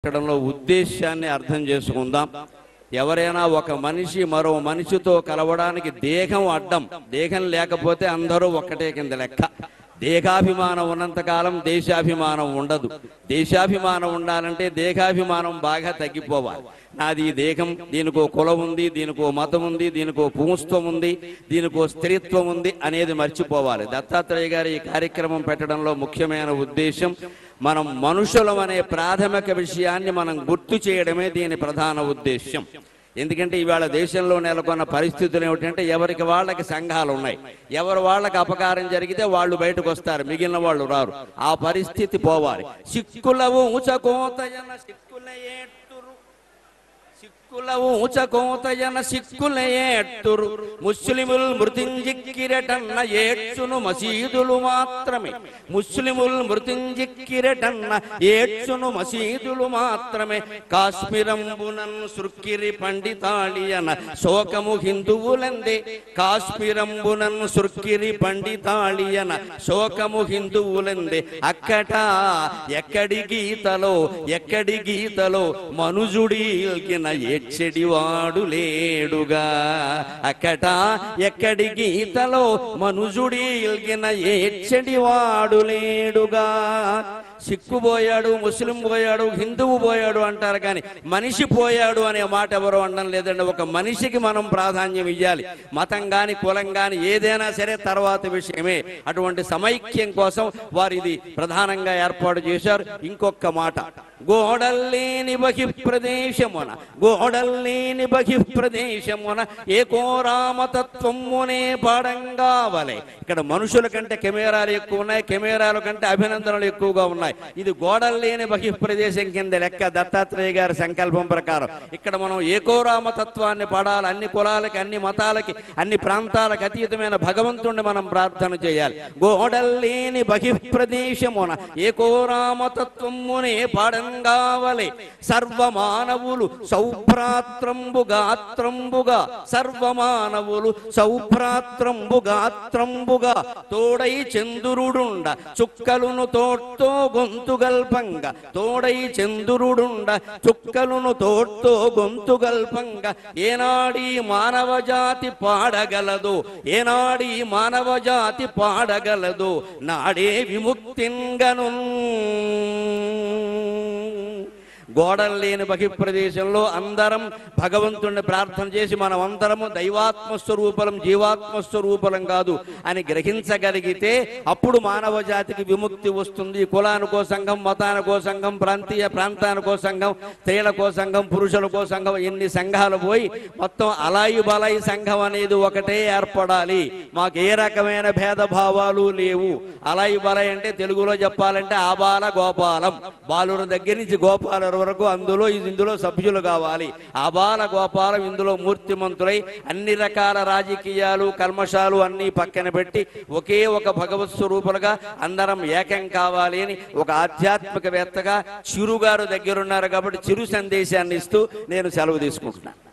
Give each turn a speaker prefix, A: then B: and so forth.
A: పెట్టడంలో ఉద్దేశాన్ని అర్థం చేసుకుందాం ఎవరైనా ఒక మనిషి మరో మనిషితో కలవడానికి దేహం అడ్డం దేహం లేకపోతే అందరూ ఒక్కటే కింద లెక్క దేహాభిమానం ఉన్నంతకాలం దేశాభిమానం ఉండదు దేశాభిమానం ఉండాలంటే దేహాభిమానం బాగా తగ్గిపోవాలి నాది ఈ దేహం దీనికో కులం ఉంది దీనికో మతం ఉంది దీనికో పుంస్త్వం ఉంది దీనికో స్త్రీత్వం ఉంది అనేది మర్చిపోవాలి దత్తాత్రేయ గారి ఈ కార్యక్రమం పెట్టడంలో ముఖ్యమైన ఉద్దేశం మనం మనుషులం అనే ప్రాథమిక విషయాన్ని మనం గుర్తు చేయడమే దీని ప్రధాన ఉద్దేశం ఎందుకంటే ఇవాళ దేశంలో నెలకొన్న పరిస్థితులు ఏమిటంటే ఎవరికి వాళ్ళకి సంఘాలు ఉన్నాయి ఎవరు వాళ్ళకి అపకారం జరిగితే వాళ్ళు బయటకు వస్తారు మిగిలిన వాళ్ళు రారు ఆ పరిస్థితి పోవాలి సిక్కులవు ఊచకోతయన సిక్కుల ఏట్టురు సిక్కుల ఊచకోతయన సిక్కుల ఏట్టురు ముస్లిముల్ మృతింజిక్కిరటన్న ఏడ్చును మసీదులు మాత్రమే ముస్లిముల్ మృతింజిక్కిరటన్న ఏడ్చును మసీదులు మాత్రమే కాశ్మీరంబునన్ సృక్కిరి పండితాళియన శోకము హిందువులందే కాశ్మీరంబునన్ సృక్కిరి పండితాళియన శోకము హిందువులందే అక్కట ఎక్కడి గీతలో ఎక్కడి గీతలో మనుజుడీల్కిన ఏడ్చెడివాడు లేడుగా అక్కట ఎక్కడి గీతలో మనుజుడీల్కిన ఏడ్చెడివాడు లేడుగా సిక్కు పోయాడు ముస్లిం పోయాడు హిందువు పోయాడు అంటారు కానీ మనిషి పోయాడు అనే మాట ఎవరు అనడం లేదండి ఒక మనిషికి మనం ప్రాధాన్యం ఇవ్వాలి మతం గాని కులం గాని ఏదైనా సరే తర్వాత విషయమే అటువంటి సమైక్యం కోసం వారు ఇది ప్రధానంగా ఏర్పాటు చేశారు ఇంకొక మాట గోడల్లేని బహి ప్రదేశమున గోడల్లేని బహి ప్రదేశమున ఏకో రామతత్వమునే పాడంగావలే ఇక్కడ మనుషుల కంటే కెమెరాలు ఎక్కువ ఉన్నాయి కెమెరాల కంటే అభినందనలు ఎక్కువగా ఉన్నాయి ఇది గోడలు లేని బహి ప్రదేశం కింద లెక్క దత్తాత్రేయ గారి సంకల్పం ప్రకారం ఇక్కడ మనం ఏకో రామతత్వాన్ని పాడాలి అన్ని కులాలకి అన్ని మతాలకి అన్ని ప్రాంతాలకు అతీతమైన భగవంతుణ్ణి మనం ప్రార్థన చేయాలి గోడలు లేని బహి ప్రదేశమున ఏకో రామతత్వమునే పాడంగావలే సర్వమానవులు సౌభ్రాత్రంబుగాత్రంబుగా సర్వమానవులు సౌభ్రాత్రంబుగాత్రంబుగా తోడై చంద్రుడుండ చుక్కలును తోడ్తో గొంతుగల్పంగా తోడై చంద్రుడుండ చుక్కలును తోడ్తో గొంతుగల్పంగా ఏనాడీ మానవ జాతి పాడగలదు ఏనాడీ మానవ జాతి పాడగలదు నాడే విముక్తింగను గోడలు లేని బహి ప్రదేశంలో అందరం భగవంతుణ్ణి ప్రార్థన చేసి మనం అందరము దైవాత్మ స్వరూపలం జీవాత్మ స్వరూపలం కాదు అని గ్రహించగలిగితే అప్పుడు మానవ జాతికి విముక్తి వస్తుంది కులానికో సంఘం మతానికో సంఘం ప్రాంతీయ ప్రాంతానికో సంఘం స్త్రీలకో సంఘం పురుషులకో సంఘం ఎన్ని సంఘాలు పోయి మొత్తం అలాయి బలాయి సంఘం అనేది ఒకటే ఏర్పడాలి మాకు ఏ రకమైన భేదభావాలు లేవు అలాయి బలాయి అంటే తెలుగులో చెప్పాలంటే ఆబాల గోపాలం బాలుర దగ్గర నుంచి గోపాల వరకు అందులో ఇది ఇందులో సభ్యులు కావాలి ఆబాల గోపాలం ఇందులో మూర్తిమంతులై అన్ని రకాల రాజకీయాలు కల్మషాలు అన్ని పక్కన పెట్టి ఒకే ఒక భగవత్ స్వరూపులుగా అందరం ఏకం కావాలి అని ఒక ఆధ్యాత్మికవేత్తగా చిరుగారు దగ్గరున్నారు కాబట్టి చిరు సందేశాన్ని ఇస్తూ నేను సెలవు తీసుకుంటున్నాను